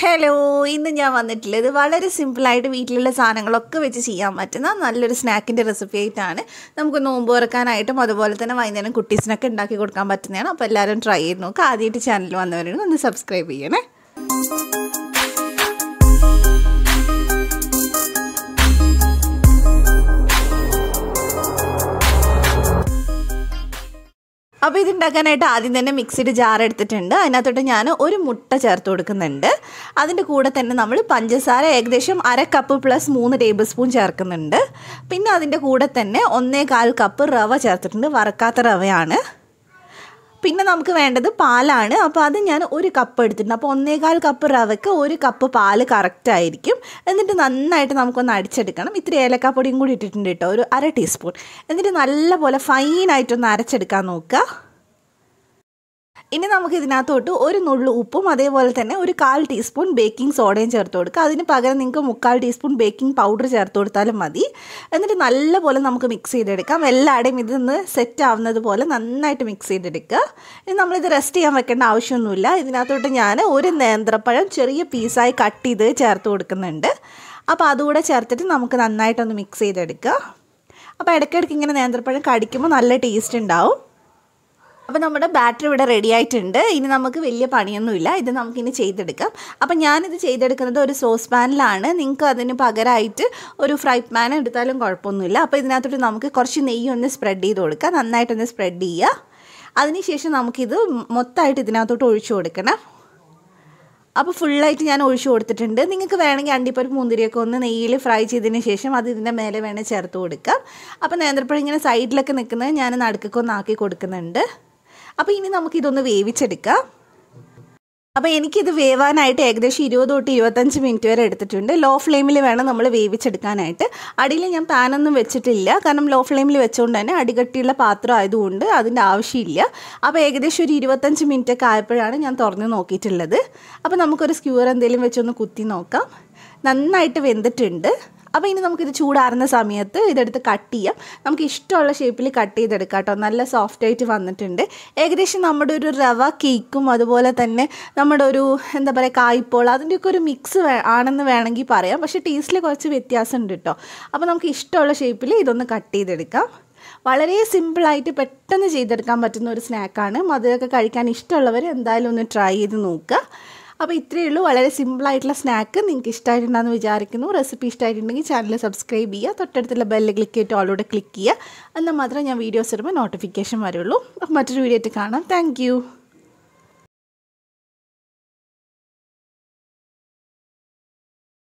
hello ഇന്ന് ഞാൻ വന്നിട്ടുള്ളത് വളരെ സിമ്പിളായിട്ട് വീട്ടിലുള്ള സാധനങ്ങളൊക്കെ വെച്ച് ചെയ്യാൻ പറ്റുന്ന നല്ലൊരു സ്നാക്കിൻ്റെ റെസിപ്പി ആയിട്ടാണ് നമുക്ക് നോമ്പ് തുറക്കാനായിട്ടും അതുപോലെ തന്നെ വൈകുന്നേരം കുട്ടീസിനൊക്കെ ഉണ്ടാക്കി കൊടുക്കാൻ പറ്റുന്നതാണ് അപ്പോൾ എല്ലാവരും ട്രൈ ചെയ്ത് നോക്കുക ആദ്യമായിട്ട് ചാനൽ വന്നവരാണ് ഒന്ന് സബ്സ്ക്രൈബ് ചെയ്യണേ അപ്പോൾ ഇതുണ്ടാക്കാനായിട്ട് ആദ്യം തന്നെ മിക്സിഡ് ജാർ എടുത്തിട്ടുണ്ട് അതിനകത്തോട്ട് ഞാൻ ഒരു മുട്ട ചേർത്ത് കൊടുക്കുന്നുണ്ട് അതിൻ്റെ കൂടെ തന്നെ നമ്മൾ പഞ്ചസാര ഏകദേശം അര കപ്പ് പ്ലസ് മൂന്ന് ടേബിൾ സ്പൂൺ ചേർക്കുന്നുണ്ട് പിന്നെ അതിൻ്റെ കൂടെ തന്നെ ഒന്നേ കാൽ കപ്പ് റവ ചേർത്തിട്ടുണ്ട് വറക്കാത്ത റവയാണ് പിന്നെ നമുക്ക് വേണ്ടത് പാലാണ് അപ്പോൾ അത് ഞാൻ ഒരു കപ്പ് എടുത്തിട്ടുണ്ട് അപ്പോൾ ഒന്നേകാൽ കപ്പ് റവയ്ക്ക് ഒരു കപ്പ് പാല് കറക്റ്റ് ആയിരിക്കും എന്നിട്ട് നന്നായിട്ട് നമുക്കൊന്ന് അടിച്ചെടുക്കണം ഇത്തിരി ഏലക്കാപ്പൊടിയും കൂടി ഇട്ടിട്ടുണ്ട് കേട്ടോ ഒരു അര ടീസ്പൂൺ എന്നിട്ട് നല്ലപോലെ ഫൈനായിട്ടൊന്ന് അരച്ചെടുക്കാൻ നോക്കുക ഇനി നമുക്ക് ഇതിനകത്തോട്ട് ഒരു നുള്ളു ഉപ്പും അതേപോലെ തന്നെ ഒരു കാൽ ടീസ്പൂൺ ബേക്കിംഗ് സോഡയും ചേർത്ത് കൊടുക്കുക അതിന് പകരം നിങ്ങൾക്ക് മുക്കാൽ ടീസ്പൂൺ ബേക്കിംഗ് പൗഡർ ചേർത്ത് കൊടുത്താലും മതി എന്നിട്ട് നല്ലപോലെ നമുക്ക് മിക്സ് ചെയ്തെടുക്കാം എല്ലാവരുടെയും ഇതൊന്ന് സെറ്റ് ആവുന്നത് പോലെ നന്നായിട്ട് മിക്സ് ചെയ്തെടുക്കുക ഇനി നമ്മളിത് റെസ്റ്റ് ചെയ്യാൻ വെക്കേണ്ട ആവശ്യമൊന്നുമില്ല ഇതിനകത്തോട്ട് ഞാൻ ഒരു നേന്ത്രപ്പഴം ചെറിയ പീസായി കട്ട് ചെയ്ത് ചേർത്ത് കൊടുക്കുന്നുണ്ട് അപ്പോൾ അതുകൂടെ ചേർത്തിട്ട് നമുക്ക് നന്നായിട്ടൊന്ന് മിക്സ് ചെയ്തെടുക്കുക അപ്പോൾ ഇടയ്ക്കിടയ്ക്ക് ഇങ്ങനെ നേന്ത്രപ്പഴം കടിക്കുമ്പോൾ നല്ല ടേസ്റ്റ് ഉണ്ടാവും അപ്പോൾ നമ്മുടെ ബാറ്ററി ഇവിടെ റെഡി ആയിട്ടുണ്ട് ഇനി നമുക്ക് വലിയ പണിയൊന്നുമില്ല ഇത് നമുക്കിനി ചെയ്തെടുക്കാം അപ്പോൾ ഞാനിത് ചെയ്തെടുക്കുന്നത് ഒരു സോസ് പാനിലാണ് നിങ്ങൾക്ക് അതിന് പകരമായിട്ട് ഒരു ഫ്രൈ പാൻ എടുത്താലും കുഴപ്പമൊന്നുമില്ല അപ്പോൾ ഇതിനകത്തോട്ട് നമുക്ക് കുറച്ച് നെയ്യ് ഒന്ന് സ്പ്രെഡ് ചെയ്ത് കൊടുക്കാം നന്നായിട്ടൊന്ന് സ്പ്രെഡ് ചെയ്യുക അതിനുശേഷം നമുക്കിത് മൊത്തമായിട്ട് ഇതിനകത്തോട്ട് ഒഴിച്ചു കൊടുക്കണം അപ്പോൾ ഫുള്ളായിട്ട് ഞാൻ ഒഴിച്ചു കൊടുത്തിട്ടുണ്ട് നിങ്ങൾക്ക് വേണമെങ്കിൽ അണ്ടിപ്പരിപ്പ് മുന്തിരിയൊക്കെ ഒന്ന് നെയ്യിൽ ഫ്രൈ ചെയ്തതിന് ശേഷം അത് ഇതിൻ്റെ മേലെ വേണേൽ ചേർത്ത് കൊടുക്കാം അപ്പോൾ നേന്ത്രപ്പഴം ഇങ്ങനെ സൈഡിലൊക്കെ നിൽക്കുന്നത് ഞാൻ നടുക്കൊക്കെ ഒന്ന് ആക്കി കൊടുക്കുന്നുണ്ട് അപ്പോൾ ഇനി നമുക്കിതൊന്ന് വേവിച്ചെടുക്കാം അപ്പോൾ എനിക്കിത് വേവാനായിട്ട് ഏകദേശം ഇരുപത് തൊട്ട് ഇരുപത്തഞ്ച് മിനിറ്റ് വരെ എടുത്തിട്ടുണ്ട് ലോ ഫ്ലെയിമിൽ വേണം നമ്മൾ വേവിച്ചെടുക്കാനായിട്ട് അടിയിൽ ഞാൻ പാനൊന്നും വെച്ചിട്ടില്ല കാരണം ലോ ഫ്ലെയിമിൽ വെച്ചുകൊണ്ട് തന്നെ അടികട്ടിയുള്ള പാത്രം ആയതുകൊണ്ട് അതിൻ്റെ ആവശ്യമില്ല അപ്പോൾ ഏകദേശം ഒരു ഇരുപത്തഞ്ച് മിനിറ്റ് ഒക്കെ ആയപ്പോഴാണ് ഞാൻ തുറന്ന് നോക്കിയിട്ടുള്ളത് അപ്പോൾ നമുക്കൊരു സ്ക്യൂർ എന്തെങ്കിലും വെച്ചൊന്ന് കുത്തി നോക്കാം നന്നായിട്ട് വെന്തിട്ടുണ്ട് അപ്പോൾ ഇനി നമുക്കിത് ചൂടാറുന്ന സമയത്ത് ഇതെടുത്ത് കട്ട് ചെയ്യാം നമുക്ക് ഇഷ്ടമുള്ള ഷേപ്പിൽ കട്ട് ചെയ്തെടുക്കാം കേട്ടോ നല്ല സോഫ്റ്റ് ആയിട്ട് വന്നിട്ടുണ്ട് ഏകദേശം നമ്മുടെ ഒരു റവ കേക്കും അതുപോലെ തന്നെ നമ്മുടെ ഒരു എന്താ പറയുക കായ്പോൾ അതിൻ്റെയൊക്കെ ഒരു മിക്സ് ആണെന്ന് വേണമെങ്കിൽ പറയാം പക്ഷേ ടേസ്റ്റിൽ കുറച്ച് വ്യത്യാസമുണ്ട് കേട്ടോ അപ്പോൾ നമുക്ക് ഇഷ്ടമുള്ള ഷേപ്പിൽ ഇതൊന്ന് കട്ട് ചെയ്തെടുക്കാം വളരെ സിമ്പിളായിട്ട് പെട്ടെന്ന് ചെയ്തെടുക്കാൻ പറ്റുന്ന ഒരു സ്നാക്കാണ് മധുരമൊക്കെ കഴിക്കാൻ ഇഷ്ടമുള്ളവർ എന്തായാലും ഒന്ന് ട്രൈ ചെയ്ത് നോക്കുക അപ്പോൾ ഇത്രയേ ഉള്ളൂ വളരെ സിമ്പിളായിട്ടുള്ള സ്നാക്ക് നിങ്ങൾക്ക് ഇഷ്ടമായിട്ടുണ്ടെന്ന് വിചാരിക്കുന്നു റെസിപ്പി ഇഷ്ടമായിട്ടുണ്ടെങ്കിൽ ചാനൽ സബ്സ്ക്രൈബ് ചെയ്യുക തൊട്ടടുത്തുള്ള ബെല്ല് ക്ലിക്ക് ചെയ്തിട്ട് ഓളോടെ ക്ലിക്ക് ചെയ്യുക എന്നാൽ മാത്രമേ ഞാൻ വീഡിയോസ് ഇടുമ്പോൾ നോട്ടിഫിക്കേഷൻ വരുള്ളൂ അപ്പോൾ മറ്റൊരു വീഡിയോ ആയിട്ട് കാണാം താങ്ക്